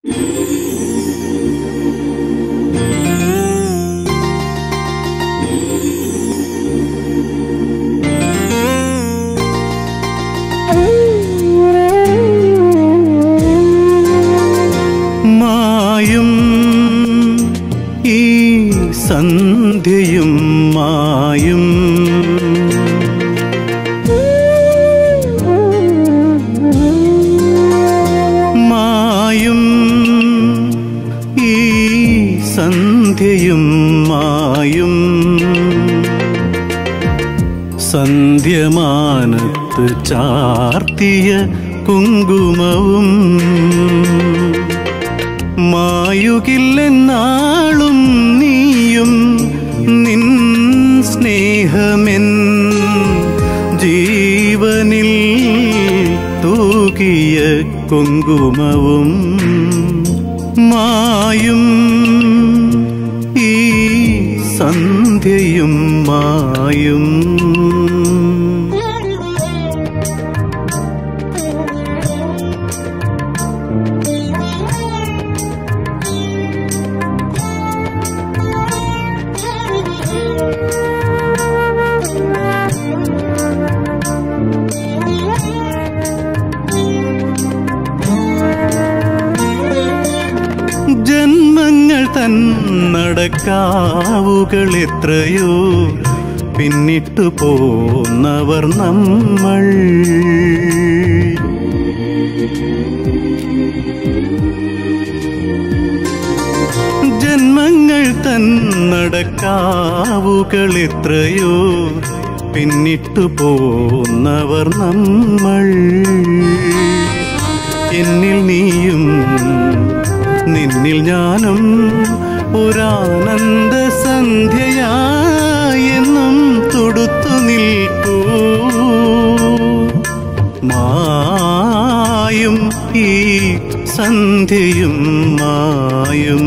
മായും ഈ സന്ധ്യയും മായും മായും ഈ സന്ധ്യയും മായും സന്ധ്യമാനത്ത് ചാർത്തിയ കുങ്കുമവും മായുകില്ലെന്നാളും നീയും നിൻ സ്നേഹമെൻ ജീവനിൽ തൂകിയ കുങ്കുമവും മായും ഈ സന്ധ്യയും മായും ജന്മങ്ങൾ തന്നടക്കാവുകൾ എത്രയോ പിന്നിട്ടു പോന്നവർ നമ്മൾ ജന്മങ്ങൾ തന്നടക്കാവുകൾ എത്രയോ പിന്നിട്ടു പോന്നവർ നമ്മൾ എന്നിൽ നീയും നിന്നിൽ ഞാനും ഒരാനന്ദ സന്ധ്യയായെന്നും തൊടുത്തു നിൽക്കൂ മായും ഈ സന്ധ്യയും മായും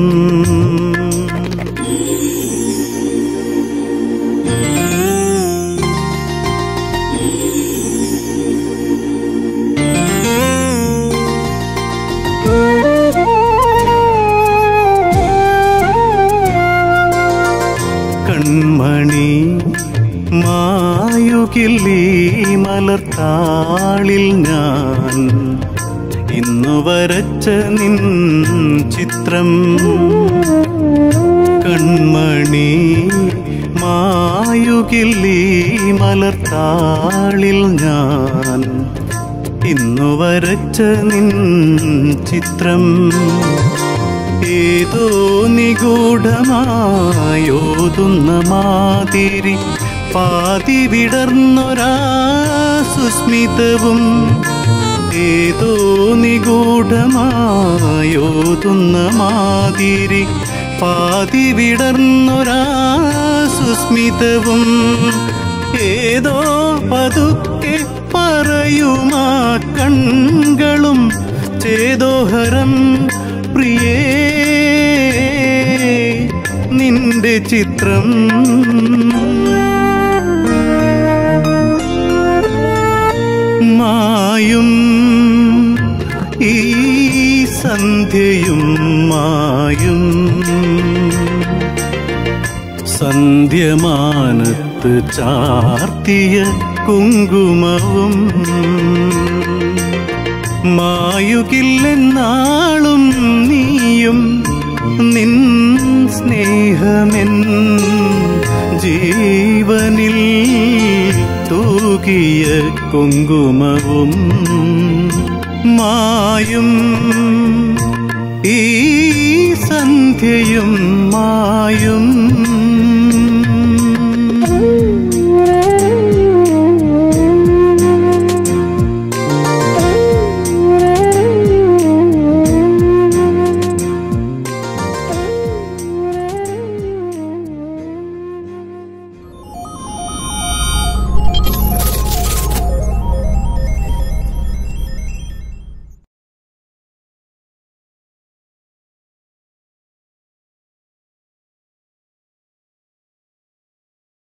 കൺമണി മായുകില്ലീ മലർത്താളിൽ ഞാൻ ഇന്നു വരച്ച നിൻ ചിത്രം കൺമണി മായുകില്ലീ മലർത്താളിൽ ഞാൻ ഇന്നു വരച്ച നിൻ ചിത്രം ഏതോ നിഗൂഢമായോതുന്ന മാതിരി പാതി വിടർന്നൊരാ സുസ്മിതവും ഏതോ നിഗൂഢമായോതുന്ന മാതിരി പാതി വിടർന്നൊരാ സുസ്മിതവും ഏതോ പതുക്കെ പറയുമാ കൺകളും ചേതോഹരം പ്രിയേ നിന്റെ ചിത്രം മായും ഈ സന്ധ്യയും മായും സന്ധ്യമാനത്ത് ചാർത്തിയ കുങ്കുമവും മായുകില്ലെന്നാളും നീയും നിൻ സ്നേഹമെൻ ജീവനിൽ തൂകിയ കുങ്കുമവും മായും ഈ സന്ധ്യയും മായും